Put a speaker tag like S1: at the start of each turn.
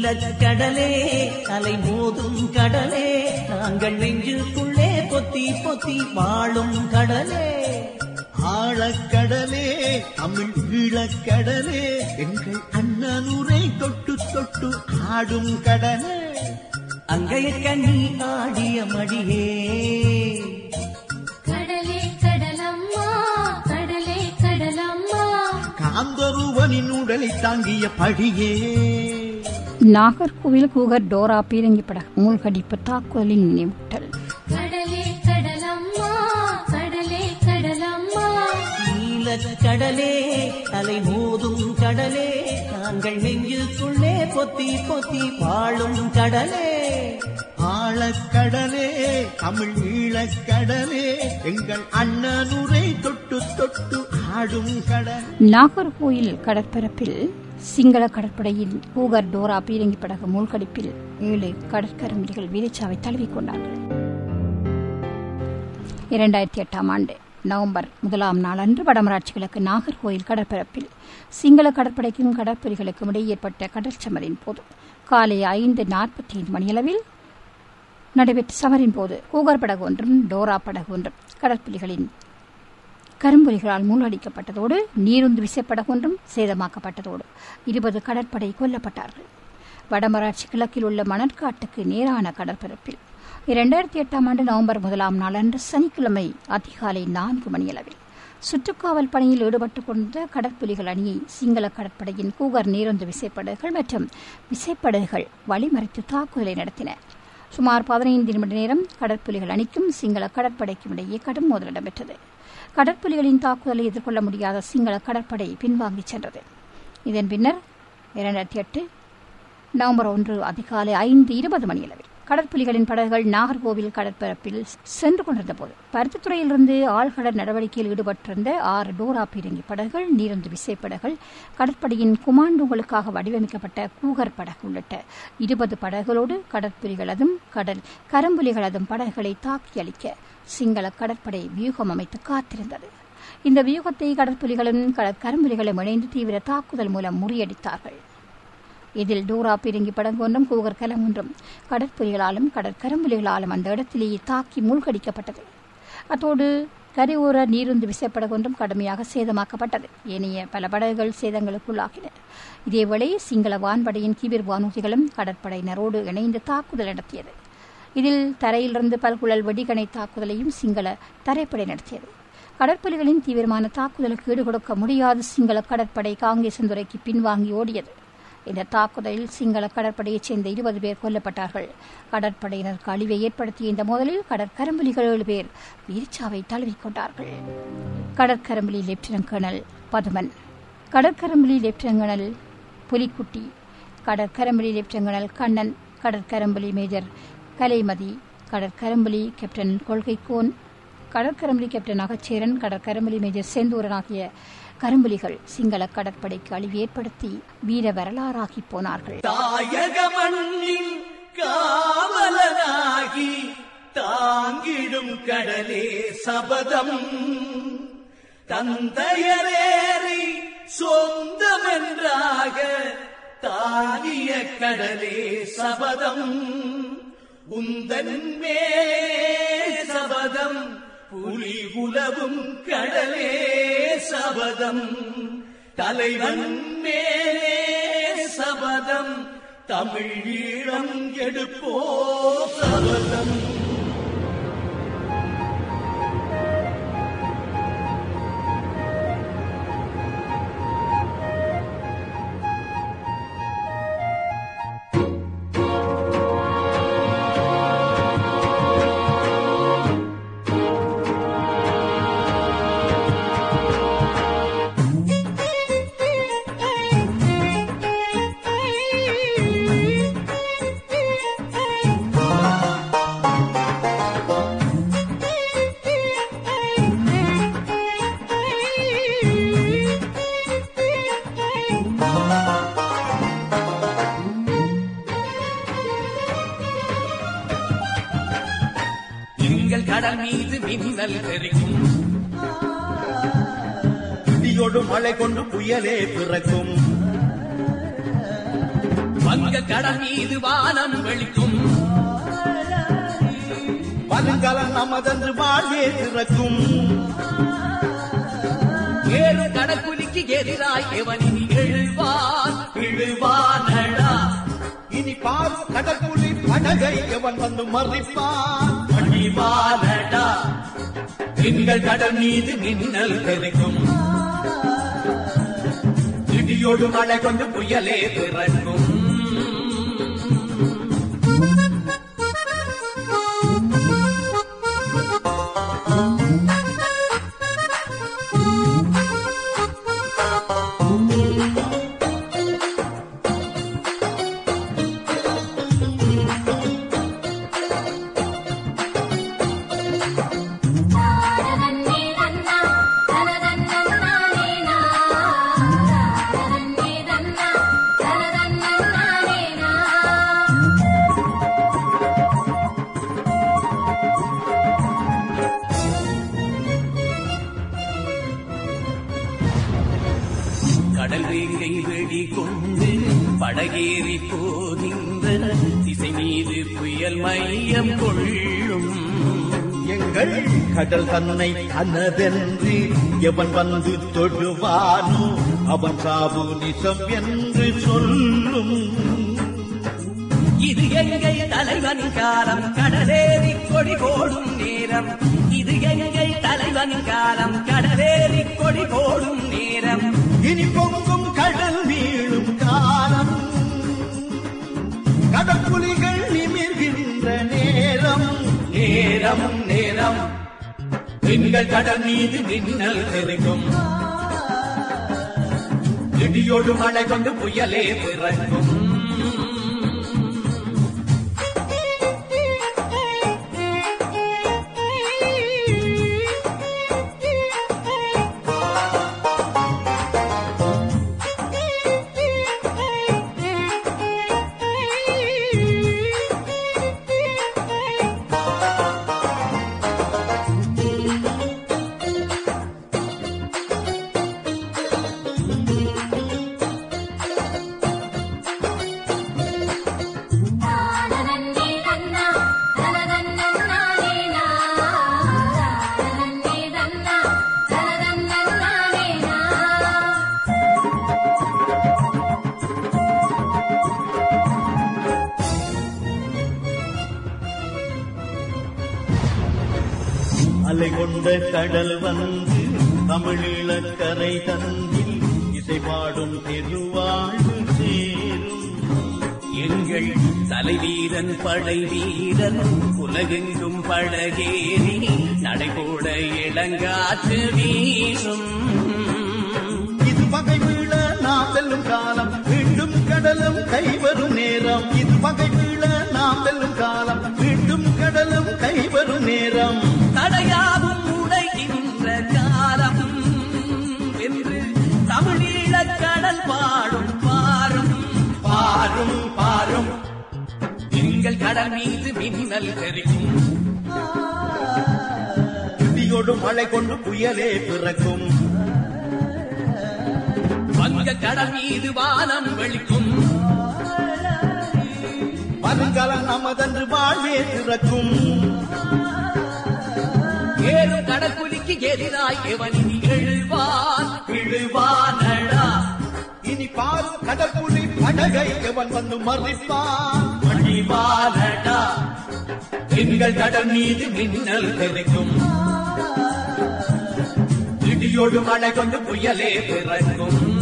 S1: நீலக்கடலே அலை மோதும் கடலே நாங்கள் நெஞ்சுக்குள்ளே பொத்தி பொத்தி வாழும் கடலே
S2: ஆழக்கடலே தமிழ் ஈழக்கடலே எங்கள் அண்ணனுரை தொட்டு தொட்டு ஆடும் கடலே
S1: அங்கைய கண்ணி ஆடிய மடியே
S3: கடலே கடலம்மா கடலே கடலம்மா
S2: காந்தருவனின் உடலை தாங்கிய படியே
S4: நாகர்கோவில் கூகர் டோரா பீரங்கிப்பட மூழ்கடிப்பு தாக்குதலின் நினைவூட்டல்
S3: கடலே கடலம்மா கடலே கடலம்மா
S1: நீலக்கடலே அலை மோதும் கடலே நாங்கள் நெஞ்சுக்குள்ளே பொத்தி பொத்தி வாழும் கடலே
S2: ஆழக்கடலே தமிழ் ஈழக்கடலே எங்கள் அண்ணனுரை தொட்டு தொட்டு ஆடும் கடல்
S4: நாகர்கோயில் கடற்பரப்பில் சிங்கள கடற்படையின் கூகர் டோரா பீரங்கி படகு மூழ்கடிப்பில் ஏழு கடற்கரம்பிகள் வீரச்சாவை தழுவிக்கொண்டார்கள் இரண்டாயிரத்தி எட்டாம் ஆண்டு நவம்பர் முதலாம் நாளன்று வடமராட்சி கிழக்கு நாகர்கோயில் கடற்பரப்பில் சிங்கள கடற்படைக்கும் கடற்புலிகளுக்கும் இடையே ஏற்பட்ட கடல் சமரின் போது காலை ஐந்து நாற்பத்தி ஐந்து மணியளவில் நடைபெற்ற சமரின் போது கூகர் படகு ஒன்றும் டோரா படகு ஒன்றும் கடற்புலிகளின் கரும்புலிகளால் மூழ்கடிக்கப்பட்டதோடு நீருந்து விசைப்படகு ஒன்றும் சேதமாக்கப்பட்டதோடு இருபது கடற்படை கொல்லப்பட்டார்கள் வடமராட்சி கிழக்கில் உள்ள மணற்காட்டுக்கு நேரான கடற்பரப்பில் இரண்டாயிரத்தி எட்டாம் ஆண்டு நவம்பர் முதலாம் நாளன்று சனிக்கிழமை அதிகாலை நான்கு மணியளவில் சுற்றுக்காவல் பணியில் ஈடுபட்டுக் கொண்ட கடற்புலிகள் அணியை சிங்கள கடற்படையின் கூகர் நீரொந்து விசைப்படகுகள் மற்றும் விசைப்படகுகள் வழிமறித்து தாக்குதலை நடத்தின சுமார் பதினைந்து நிமிட நேரம் கடற்புலிகள் அணிக்கும் சிங்கள கடற்படைக்கும் இடையே கடும் மோதல் இடம்பெற்றது கடற்புலிகளின் தாக்குதலை எதிர்கொள்ள முடியாத சிங்கள கடற்படை பின்வாங்கிச் சென்றது இதன் பின்னர் இரண்டாயிரத்தி எட்டு நவம்பர் ஒன்று அதிகாலை ஐந்து இருபது மணியளவில் கடற்புலிகளின் படகுகள் நாகர்கோவில் கடற்பரப்பில் சென்று கொண்டிருந்த போது பருத்தித்துறையிலிருந்து ஆழ்கடல் நடவடிக்கையில் ஈடுபட்டிருந்த ஆறு டோரா பீரங்கி படகுகள் நீரந்து விசைப்படகுகள் கடற்படையின் குமாண்டோங்களுக்காக வடிவமைக்கப்பட்ட கூகர் படகு உள்ளிட்ட இருபது படகுகளோடு கடற்புலிகளதும் கடல் கரும்புலிகளதும் படகுகளை தாக்கி அளிக்க சிங்கள கடற்படை வியூகம் அமைத்து காத்திருந்தது இந்த வியூகத்தை கடற்புலிகளும் கரும்புலிகளும் இணைந்து தீவிர தாக்குதல் மூலம் முறியடித்தார்கள் இதில் டோரா பீரங்கி படகு ஒன்றும் கூகர் கலம் ஒன்றும் கடற்புலிகளாலும் கடற்கரும்புலிகளாலும் அந்த இடத்திலேயே தாக்கி மூழ்கடிக்கப்பட்டது அத்தோடு கரையோர நீருந்து விசைப்படகு ஒன்றும் கடுமையாக சேதமாக்கப்பட்டது ஏனைய பல படகுகள் சேதங்களுக்குள்ளாகின இதேவேளை சிங்கள வான்படையின் கிபிர் வானூர்திகளும் கடற்படையினரோடு இணைந்து தாக்குதல் நடத்தியது இதில் தரையிலிருந்து பல்குழல் வெடிகணை தாக்குதலையும் சிங்கள தரைப்படை நடத்தியது கடற்புலிகளின் தீவிரமான தாக்குதலுக்கு ஈடுகொடுக்க முடியாத சிங்கள கடற்படை காங்கேசந்துறைக்கு பின்வாங்கி ஓடியது இந்த தாக்குதலில் சிங்கள கடற்படையைச் சேர்ந்த இருபது பேர் கொல்லப்பட்டார்கள் கடற்படையினருக்கு அழிவை ஏற்படுத்திய இந்த மோதலில் கடற்கரம்புலிகள் ஏழு பேர் வீர்ச்சாவை தழுவிக்கொண்டார்கள் கடற்கரம்புலி லெப்டினன்ட் கர்னல் பதுமன் கடற்கரம்புலி லெப்டினன்ட் கர்னல் புலிக்குட்டி கடற்கரம்புலி லெப்டினன்ட் கர்னல் கண்ணன் கடற்கரம்புலி மேஜர் கலைமதி கடற்கரம்புலி கேப்டன் கொள்கைக்கோன் கடற்கரம்புலி கேப்டன் அகச்சேரன் கடற்கரம்புலி மேஜர் செந்தூரன் ஆகிய கரும்புலிகள் சிங்கள கடற்படைக்கு அழிவு ஏற்படுத்தி வீர வரலாறாகி போனார்கள்
S1: தாயக மண்ணின் காவலனாகி தாங்கிடும் கடலே சபதம் தந்தையரேறி சொந்தமென்றாக தானிய கடலே சபதம் உந்தன் மேலே சபதம் புலி உலவும் கடலே சபதம் தலைவன் மேலே சபதம் தமிழ் ஈழம் எடுப்போ சபதம் எங்கள் கடல் மீது மின்னல் தெரிக்கும்
S2: இடியோடு மழை கொண்டு புயலே பிறக்கும்
S1: வங்க கடல் மீது வானம் வெளிக்கும்
S2: வருங்காலம் நமதன்று வாழ்வே திறக்கும்
S1: ஏழு கடற்குலிக்கு எதிராய் எவனின் எழுவான் விழுவானடா
S2: இனி பாரு கடற்குழி படகை எவன் வந்து மறிப்பான்
S1: அழிவானடா திங்கள் கடல் மீது மின்னல் தெரிக்கும் இடியோடு மழை கொண்டு புயலே பிறக்கும்
S3: தாரதன்னே தன்னா தனதன்னன்னானேனா தாரதன்னே தன்னா தனதன்னன்னானேனா
S1: கடல் வேங்கை வெடி கொண்டு படகேறி போகின்ற திசை மீது புயல் மையம் கொள்ளும்
S2: எங்கள் கடல் தன்னை தனதென்று எவன் வந்து தொடுவானோ அவன் சாவு நிசம் என்று சொல்லும்
S1: இது எங்கை தலைவனின் காலம் கடலேறி கொடி போடும் நேரம் இது எங்கை தலைவனின் காலம் கடலேறி கொடி போடும் நேரம்
S2: இனி பொங்கும் கடல் வீழும் காலம் கடற்குலிகள் நிமிர்கின்ற நேரம்
S1: நேரம் நேரம் பெண்கள் கடல் மீது மின்னல் தெரிக்கும் இடியோடு மழை கொண்டு புயலே பிறக்கும்
S3: தாரதன்னே தன்னா தனதன்னன்னானேனா தாரதன்னே தன்னா தனதன்னன்னானேனா
S2: அலை கொண்ட கடல் வந்து தமிழீழக்கரை தந்தில் இசை பாடும் திருவாழ்வு சேரும்
S1: எங்கள் தலைவீரன் படை வீரன் உலகெங்கும் படகேறி நடைபோட இளங்காற்று வீசும்
S2: இது பகை வீழ நாம் வெல்லும் காலம் மீண்டும் கடலும் கைவரும் நேரம் இது பகை வீழ நாம் வெல்லும் காலம் மீண்டும் கடலும் கைவரும் நேரம்
S1: தடையாவும் உடைகின்ற காலம் என்று தமிழீழக் கடல் பாடும் பாரும் பாரும் பாரும் எங்கள் கடல் மீது மின்னல் தெரிக்கும்
S2: இடியோடு மழை கொண்டு புயலே பிறக்கும்
S1: வங்க கடல் மீது வானம் வெளிக்கும்
S2: வருங்காலம் நமதன்று வாழ்வே திறக்கும்
S1: ஏழு கடற்குலிக்கு எதிராய் எவனின் எழுவான் விழுவானடா
S2: இனி பாரு கடற்குழி படகை எவன் வந்து மறிப்பான்
S1: அழிவானடா எங்கள் கடல் மீது மின்னல் தெரிக்கும் இடியோடு மழை கொண்டு புயலே பிறக்கும்